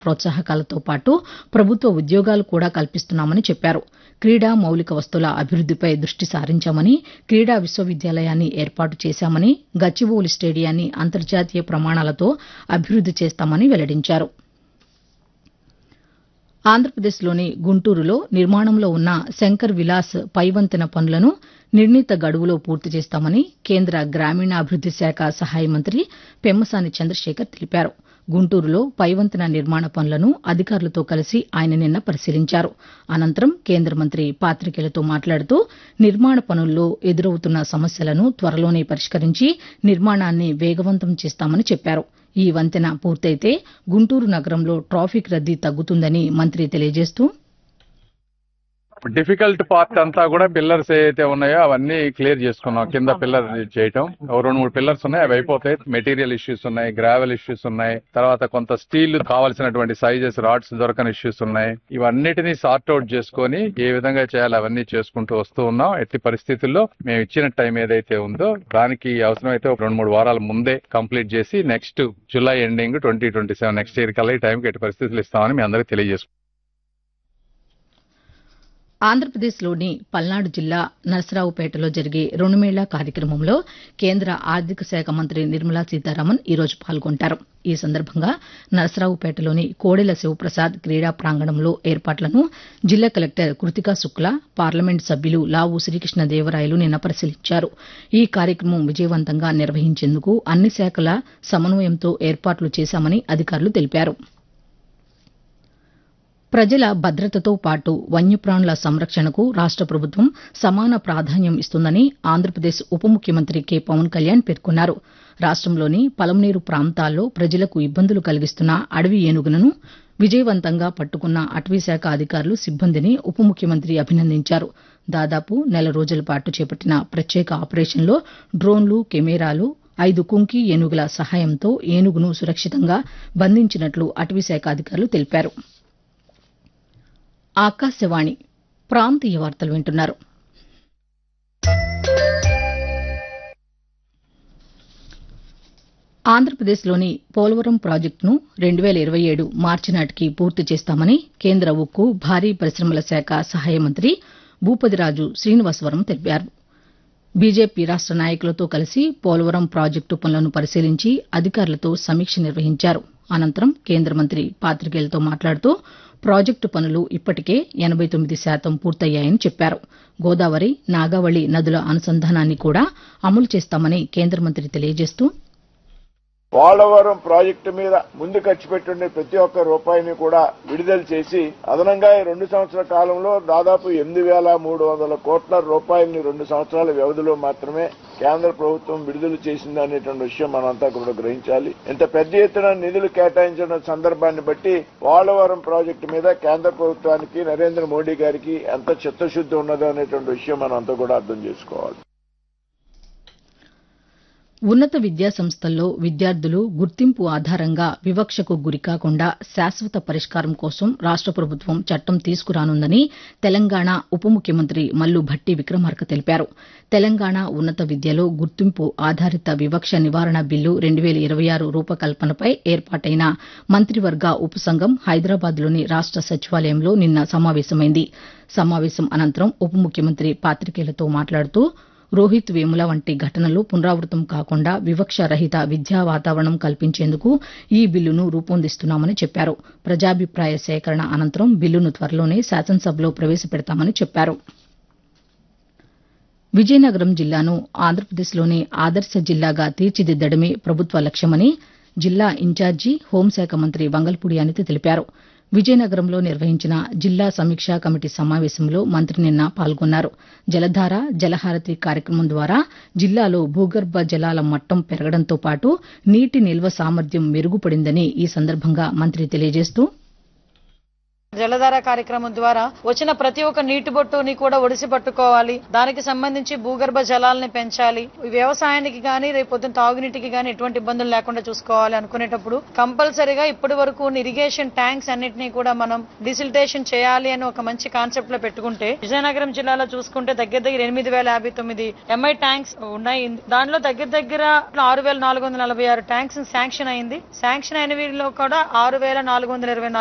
ప్రోత్సాహకాలతో పాటు ప్రభుత్వ ఉద్యోగాలు కూడా కల్పిస్తున్నామని చెప్పారు క్రీడా మౌలిక వస్తువుల అభివృద్దిపై దృష్టి సారించామని క్రీడా విశ్వవిద్యాలయాన్ని ఏర్పాటు చేశామని గచ్చిబౌలి స్టేడియాన్ని అంతర్జాతీయ ప్రమాణాలతో అభివృద్ది చేస్తామని వెల్లడించారు ఆంధ్రప్రదేశ్లోని గుంటూరులో నిర్మాణంలో ఉన్న శంకర్ విలాస్ పైవంతెన పనులను నిర్ణీత గడువులో పూర్తి చేస్తామని కేంద్ర గ్రామీణాభివృద్ది శాఖ సహాయ మంత్రి పెమ్మసాని చంద్రశేఖర్ తెలిపారు గుంటూరులో పైవంతెన నిర్మాణ పనులను అధికారులతో కలిసి ఆయన నిన్న పరిశీలించారు అనంతరం కేంద్ర మంత్రి పాతికేయులతో మాట్లాడుతూ నిర్మాణ పనుల్లో ఎదురవుతున్న సమస్యలను త్వరలోనే పరిష్కరించి నిర్మాణాన్ని వేగవంతం చేస్తామని చెప్పారు ఈ వంతెన పూర్తయితే గుంటూరు నగరంలో ట్రాఫిక్ రద్దీ తగ్గుతుందని మంత్రి తెలియజేస్తూ డిఫికల్ట్ పార్ట్ అంతా కూడా పిల్లర్స్ ఏవైతే ఉన్నాయో అవన్నీ క్లియర్ చేసుకున్నాం కింద పిల్లర్ చేయటం ఓ రెండు మూడు పిల్లర్స్ ఉన్నాయి అవి అయిపోతాయి మెటీరియల్ ఇష్యూస్ ఉన్నాయి గ్రావెల్ ఇష్యూస్ ఉన్నాయి తర్వాత కొంత స్టీల్ కావాల్సినటువంటి సైజెస్ రాడ్స్ దొరకని ఇష్యూస్ ఉన్నాయి ఇవన్నిటిని సార్ట్ అవుట్ చేసుకొని ఏ విధంగా చేయాలి అవన్నీ చేసుకుంటూ వస్తూ ఉన్నాం ఎట్టి పరిస్థితుల్లో మేము ఇచ్చిన టైం ఏదైతే ఉందో దానికి అవసరమైతే ఒక రెండు మూడు వారాల ముందే కంప్లీట్ చేసి next July ending twenty twenty seven next year కల్లా ఈ టైంకి ఎట్టి పరిస్థితులు ఇస్తామని మీ అందరికీ తెలియజేసుకుంటాం ఆంధ్రప్రదేశ్లోని పల్నాడు జిల్లా నరసరావుపేటలో జరిగే రుణమేళా కార్యక్రమంలో కేంద్ర ఆర్థిక శాఖ మంత్రి నిర్మలా సీతారామన్ ఈరోజు పాల్గొంటారు ఈ సందర్భంగా నరసరావుపేటలోని కోడెల శివప్రసాద్ క్రీడా ప్రాంగణంలో ఏర్పాట్లను జిల్లా కలెక్టర్ కృతికా శుక్లా పార్లమెంటు సభ్యులు లావు శ్రీకృష్ణదేవరాయలు నిన్న పరిశీలించారు ఈ కార్యక్రమం విజయవంతంగా నిర్వహించేందుకు అన్ని శాఖల సమన్వయంతో ఏర్పాట్లు చేశామని అధికారులు తెలిపారు ప్రజల భద్రతతో పాటు వన్యప్రాణుల సంరక్షణకు రాష్ట ప్రభుత్వం సమాన ప్రాధాన్యం ఇస్తుందని ఆంధ్రప్రదేశ్ ఉప ముఖ్యమంత్రి కె పవన్ కళ్యాణ్ పేర్కొన్నారు రాష్టంలోని పలమనేరు ప్రాంతాల్లో ప్రజలకు ఇబ్బందులు కలిగిస్తున్న అడవి ఏనుగులను విజయవంతంగా పట్టుకున్న అటవీశాఖ అధికారులు సిబ్బందిని ఉప ముఖ్యమంత్రి అభినందించారు దాదాపు నెల రోజుల పాటు చేపట్టిన ప్రత్యేక ఆపరేషన్లో డ్రోన్లు కెమెరాలు ఐదు కుంకి ఏనుగుల సహాయంతో ఏనుగును సురక్షితంగా బంధించినట్లు అటవీశాఖ అధికారులు తెలిపారు ఆకాశవాణి ప్రాంతీయ వార్తలు వింటున్నారు ఆంధ్రప్రదేశ్లోని పోలవరం ప్రాజెక్టును రెండు వేల ఇరవై ఏడు మార్చి నాటికి పూర్తి చేస్తామని కేంద్ర ఉక్కు భారీ పరిశ్రమల శాఖ సహాయ మంత్రి భూపతిరాజు శ్రీనివాసవరం తెలిపారు బీజేపీ రాష్ట నాయకులతో కలిసి పోలవరం ప్రాజెక్టు పనులను పరిశీలించి అధికారులతో సమీక్ష నిర్వహించారు అనంతరం కేంద్ర మంత్రి పాతికేయులతో మాట్లాడుతూ ప్రాజెక్టు పనులు ఇప్పటికే ఎనబై తొమ్మిది శాతం పూర్తయ్యాయని చెప్పారు గోదావరి నాగావళి నదుల అనుసంధానాన్ని కూడా అమలు చేస్తామని కేంద్ర మంత్రి తెలియజేస్తూ పోలవరం ప్రాజెక్టు మీద ముందు ఖర్చు పెట్టుండే ప్రతి ఒక్క రూపాయిని కూడా విడుదల చేసి అదనంగా ఈ రెండు సంవత్సరాల కాలంలో దాదాపు ఎనిమిది వేల మూడు వందల కోట్ల రూపాయలని రెండు సంవత్సరాల వ్యవధిలో మాత్రమే కేంద్ర ప్రభుత్వం విడుదల చేసింది అనేటువంటి విషయం మనంతా కూడా గ్రహించాలి ఇంత పెద్ద ఎత్తున నిధులు కేటాయించిన సందర్భాన్ని బట్టి పోలవరం ప్రాజెక్టు మీద కేంద్ర ప్రభుత్వానికి నరేంద్ర మోడీ గారికి ఎంత చిత్తశుద్ది ఉన్నదో అనేటువంటి విషయం మనం అంతా కూడా అర్థం చేసుకోవాలి ఉన్నత విద్యా సంస్థల్లో విద్యార్థులు గుర్తింపు ఆధారంగా వివక్షకు గురికాకుండా శాశ్వత పరిష్కారం కోసం రాష్ట ప్రభుత్వం చట్టం తీసుకురానుందని తెలంగాణ ఉప ముఖ్యమంత్రి మల్లు భట్టి విక్రమార్క తెలిపారు తెలంగాణ ఉన్నత విద్యలో గుర్తింపు ఆధారిత వివక్ష నివారణ బిల్లు రెండు వేల ఇరవై ఆరు రూపకల్పనపై ఏర్పాటైన మంత్రివర్గ ఉపసంఘం హైదరాబాద్లోని రాష్ట సచివాలయంలో నిన్న సమావేశమైంది సమావేశం అనంతరం ఉప ముఖ్యమంత్రి పాతికేయులతో మాట్లాడుతూ రోహిత్ వేముల వంటి ఘటనలు పునరావృతం కాకుండా వివక్ష రహిత విద్యా వాతావరణం కల్పించేందుకు ఈ బిల్లును రూపొందిస్తున్నామని చెప్పారు ప్రజాభిప్రాయ సేకరణ అనంతరం బిల్లును త్వరలోనే శాసనసభలో ప్రవేశపెడతామని చెప్పారు విజయనగరం జిల్లాను ఆంధ్రప్రదేశ్లోని ఆదర్శ జిల్లాగా తీర్చిదిద్దడమే ప్రభుత్వ లక్ష్యమని జిల్లా ఇన్ఛార్జి హోంశాఖ మంత్రి వంగల్పూడి అనిత తెలిపారు విజయనగరంలో నిర్వహించిన జిల్లా సమీక్షా కమిటీ సమావేశంలో మంత్రి నిన్న పాల్గొన్నారు జలధార జలహారతి కార్యక్రమం ద్వారా జిల్లాలో భూగర్భ జలాల మట్టం పెరగడంతో పాటు నీటి నిల్వ సామర్థ్యం మెరుగుపడిందని ఈ సందర్భంగా మంత్రి తెలియజేస్తూ జలధార కార్యక్రమం ద్వారా వచ్చిన ప్రతి ఒక్క నీటి బొట్టుని కూడా ఒడిసి పట్టుకోవాలి దానికి సంబంధించి భూగర్భ జలాలని పెంచాలి వ్యవసాయానికి గానీ రేపు పొద్దున్న తాగునీటికి గానీ ఎటువంటి ఇబ్బందులు లేకుండా చూసుకోవాలి అనుకునేటప్పుడు కంపల్సరీగా ఇప్పటి వరకు ఇరిగేషన్ ట్యాంక్స్ అన్నిటినీ కూడా మనం డిసిల్టేషన్ చేయాలి అని ఒక మంచి కాన్సెప్ట్ లో పెట్టుకుంటే విజయనగరం జిల్లాలో చూసుకుంటే దగ్గర దగ్గర ఎనిమిది వేల యాభై తొమ్మిది ఎంఐ ట్యాంక్స్ ఉన్నాయి దానిలో దగ్గర దగ్గర ఆరు వేల నాలుగు వందల నలభై ఆరు ట్యాంక్స్ శాంక్షన్ అయింది శాంక్షన్ అయిన వీటిలో కూడా ఆరు వేల నాలుగు వందల ఇరవై